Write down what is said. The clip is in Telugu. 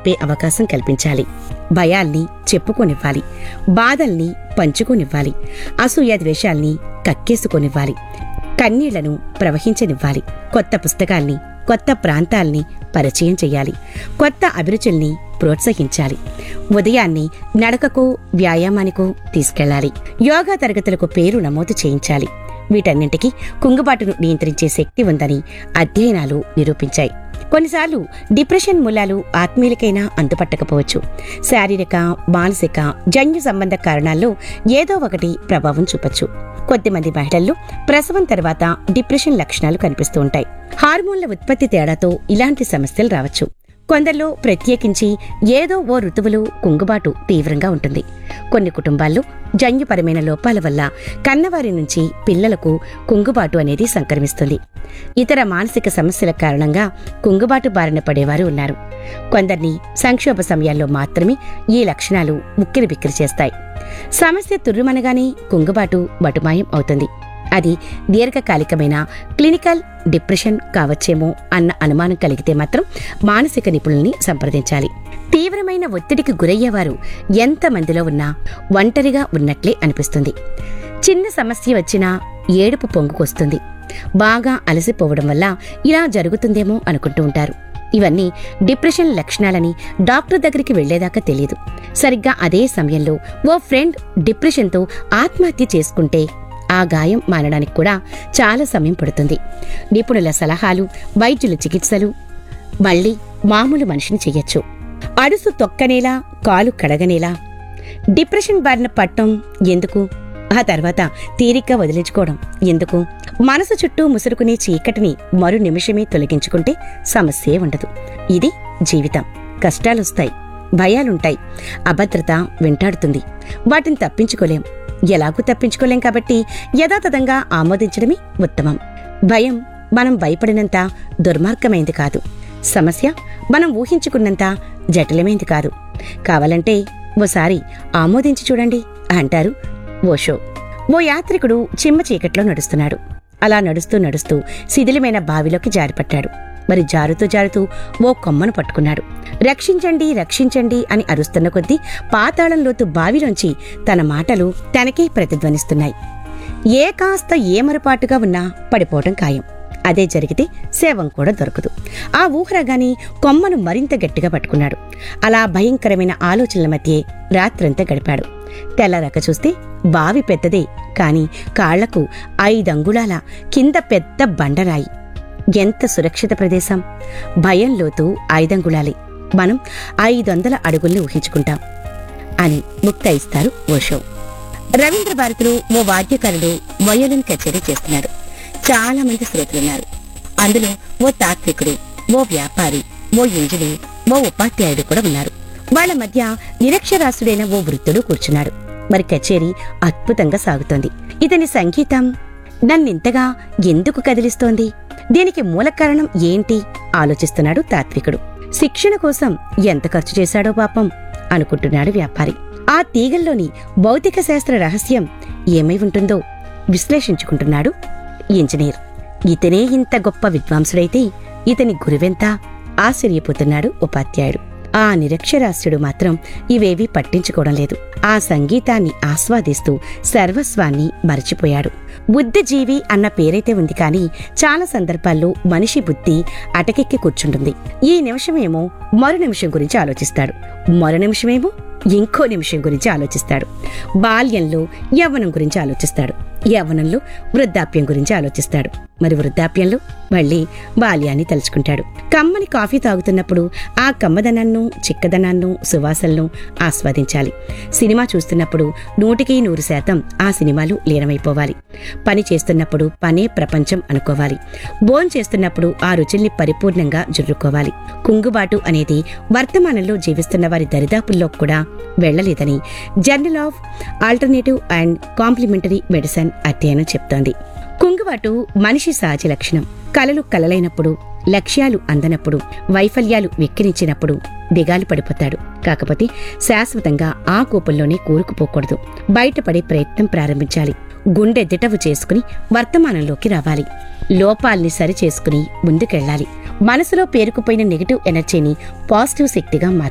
చెప్పే అవకాశం కల్పించాలి భయాల్ని చెప్పుకోనివ్వాలి బాధల్ని పంచుకోనివ్వాలి అసూయ ద్వేషాల్ని కక్కేసుకోనివ్వాలి కన్నీళ్లను ప్రవహించనివ్వాలి కొత్త పుస్తకాల్ని కొత్త ప్రాంతాల్ని పరిచయం చేయాలి కొత్త అభిరుచుల్ని ప్రోత్సహించాలి ఉదయాన్ని నడకకు వ్యాయామానికో తీసుకెళ్లాలి యోగా తరగతులకు పేరు నమోదు చేయించాలి వీటన్నింటికీ కుంగుబాటును నియంత్రించే శక్తి ఉందని అధ్యయనాలు నిరూపించాయి కొన్నిసార్లు డిప్రెషన్ మూలాలు ఆత్మీయులకైనా అంతుపట్టకపోవచ్చు శారీరక మానసిక జన్యు సంబంధ కారణాల్లో ఏదో ఒకటి ప్రభావం చూపొచ్చు కొద్దిమంది మహిళల్లో ప్రసవం తర్వాత డిప్రెషన్ లక్షణాలు కనిపిస్తూ ఉంటాయి హార్మోన్ల ఉత్పత్తి తేడాతో ఇలాంటి సమస్యలు రావచ్చు కొందరిలో ప్రత్యేకించి ఏదో ఓ ఋతువులో కుంగుబాటు తీవ్రంగా ఉంటుంది కొన్ని కుటుంబాల్లో జన్యుపరమైన లోపాల వల్ల కన్నవారి నుంచి పిల్లలకు కుంగుబాటు అనేది సంక్రమిస్తుంది ఇతర మానసిక సమస్యల కారణంగా కుంగుబాటు బారిన పడేవారు ఉన్నారు కొందరిని సంక్షోభ సమయాల్లో మాత్రమే ఈ లక్షణాలు ఉక్కిరి బిక్కిరి చేస్తాయి సమస్య తుర్రుమనగానే కుంగుబాటు బటుమాయం అవుతుంది అది దీర్ఘకాలికమైన క్లినికల్ డిప్రెషన్ కావచ్చేమో అన్న అనుమానం కలిగితే మాత్రం మానసిక నిపుణుల్ని సంప్రదించాలి తీవ్రమైన ఒత్తిడికి గురయ్యేవారు ఎంతమందిలో ఉన్నా ఒంటరిగా ఉన్నట్లే అనిపిస్తుంది చిన్న సమస్య వచ్చినా ఏడుపు పొంగుకొస్తుంది బాగా అలసిపోవడం వల్ల ఇలా జరుగుతుందేమో అనుకుంటూ ఉంటారు ఇవన్నీ డిప్రెషన్ లక్షణాలని డాక్టర్ దగ్గరికి వెళ్లేదాకా తెలియదు సరిగ్గా అదే సమయంలో ఓ ఫ్రెండ్ డిప్రెషన్తో ఆత్మహత్య చేసుకుంటే ఆ గాయం మానడానికి కూడా చాలా సమయం పడుతుంది నిపుణుల సలహాలు వైద్యుల చికిత్సలు మళ్ళీ మామూలు మనిషిని చెయ్యొచ్చు అడుసు తొక్కనేలా కాలు కడగనేలా డిప్రెషన్ బారిన పట్టం ఎందుకు ఆ తర్వాత తీరిగ్గా వదిలించుకోవడం ఎందుకు మనసు చుట్టూ ముసురుకునే చీకటిని మరు నిమిషమే తొలగించుకుంటే సమస్యే ఉండదు ఇది జీవితం కష్టాలొస్తాయి భయాలుంటాయి అభద్రత వెంటాడుతుంది వాటిని తప్పించుకోలేం ఎలాగూ తప్పించుకోలేం కాబట్టి యథాతథంగా ఆమోదించడమే ఉత్తమం భయం మనం భయపడినంత దుర్మార్గమైంది కాదు సమస్య మనం ఊహించుకున్నంత జటిలమైంది కాదు కావాలంటే ఓసారి ఆమోదించి చూడండి అంటారు ఓషో ఓ యాత్రికుడు చిమ్మ చీకట్లో నడుస్తున్నాడు అలా నడుస్తూ నడుస్తూ శిథిలమైన బావిలోకి జారిపట్టాడు మరి జారుతూ జారుతూ ఓ కొమ్మను పట్టుకున్నాడు రక్షించండి రక్షించండి అని అరుస్తున్న కొద్దీ పాతాళంలోతు బావిలోంచి తన మాటలు తనకే ప్రతిధ్వనిస్తున్నాయి ఏ కాస్త ఏమరపాటుగా ఉన్నా పడిపోవటం ఖాయం అదే జరిగితే సేవం కూడా దొరకదు ఆ ఊహరగాని కొమ్మను మరింత గట్టిగా పట్టుకున్నాడు అలా భయంకరమైన ఆలోచనల మధ్యే రాత్రంతా గడిపాడు తెల్లరక చూస్తే బావి పెద్దదే కాని కాళ్లకు ఐదంగుళాల కింద పెద్ద బండరాయి ఎంత సురక్షిత ప్రదేశం భయంలోతూ ఐదంగుళాలే మనం ఐదొందల అడుగుల్ని ఊహించుకుంటాం అని ముక్తాయిస్తారు ఓషో రవీంద్ర భారతిలో ఓ వాద్యకారుడు వయోలిన్ కచేరీ చేస్తున్నాడు చాలా మంది శ్రోతలున్నారు అందులో ఓ తాత్వికుడు ఓ వ్యాపారి ఓ ఇంజనీర్ ఓ ఉపాధ్యాయుడు కూడా ఉన్నారు వాళ్ళ మధ్య నిరక్షరాస్యుడైన ఓ వృద్ధుడు కూర్చున్నాడు మరి కచేరీ అద్భుతంగా సాగుతోంది ఇతని సంగీతం నన్నింతగా ఎందుకు కదిలిస్తోంది దీనికి మూల కారణం ఏంటి ఆలోచిస్తున్నాడు తాత్వికుడు శిక్షణ కోసం ఎంత ఖర్చు చేశాడో పాపం అనుకుంటున్నాడు వ్యాపారి ఆ తీగల్లోని భౌతిక శాస్త్ర రహస్యం ఏమై ఉంటుందో విశ్లేషించుకుంటున్నాడు ఇంజనీర్ ఇతనే ఇంత గొప్ప విద్వాంసుడైతే ఇతని గురువెంత ఆశ్చర్యపోతున్నాడు ఉపాధ్యాయుడు ఆ నిరక్షరాస్యుడు మాత్రం ఇవేవీ పట్టించుకోవడం లేదు ఆ సంగీతాన్ని ఆస్వాదిస్తూ సర్వస్వాన్ని మరచిపోయాడు బుద్ధిజీవి అన్న పేరైతే ఉంది కానీ చాలా సందర్భాల్లో మనిషి బుద్ధి అటకెక్కి కూర్చుంటుంది ఈ నిమిషమేమో మరు నిమిషం గురించి ఆలోచిస్తాడు మరు నిమిషమేమో ఇంకో నిమిషం గురించి ఆలోచిస్తాడు బాల్యంలో యవ్వనం గురించి ఆలోచిస్తాడు యవ్వనంలో వృద్ధాప్యం గురించి ఆలోచిస్తాడు మరి వృద్ధాప్యంలో మళ్ళీ బాల్యాన్ని తలుచుకుంటాడు కమ్మని కాఫీ తాగుతున్నప్పుడు ఆ కమ్మదనాన్ని చిక్కదనాన్ని సువాసనను ఆస్వాదించాలి సినిమా చూస్తున్నప్పుడు నూటికి నూరు శాతం ఆ సినిమాలు లీనమైపోవాలి పని చేస్తున్నప్పుడు పనే ప్రపంచం అనుకోవాలి భోం చేస్తున్నప్పుడు ఆ రుచుల్ని పరిపూర్ణంగా జుర్రుకోవాలి కుంగుబాటు అనేది వర్తమానంలో జీవిస్తున్న వారి దరిదాపుల్లో కూడా వెళ్లలేదని journal of alternative and complementary medicine అధ్యయనం చెప్తోంది కుంగుబాటు మనిషి సహజ లక్షణం కలలు కలలైనప్పుడు లక్ష్యాలు అందనప్పుడు వైఫల్యాలు వెక్కిరించినప్పుడు దిగాలు పడిపోతాడు కాకపోతే శాశ్వతంగా ఆ కూపంలోనే కూరుకుపోకూడదు బయటపడే ప్రయత్నం ప్రారంభించాలి గుండె దిటవు చేసుకుని వర్తమానంలోకి రావాలి లోపాల్ని సరిచేసుకుని ముందుకెళ్ళాలి మనసులో పేరుకుపోయిన నెగిటివ్ ఎనర్జీని పాజిటివ్ శక్తిగా మార్చాలి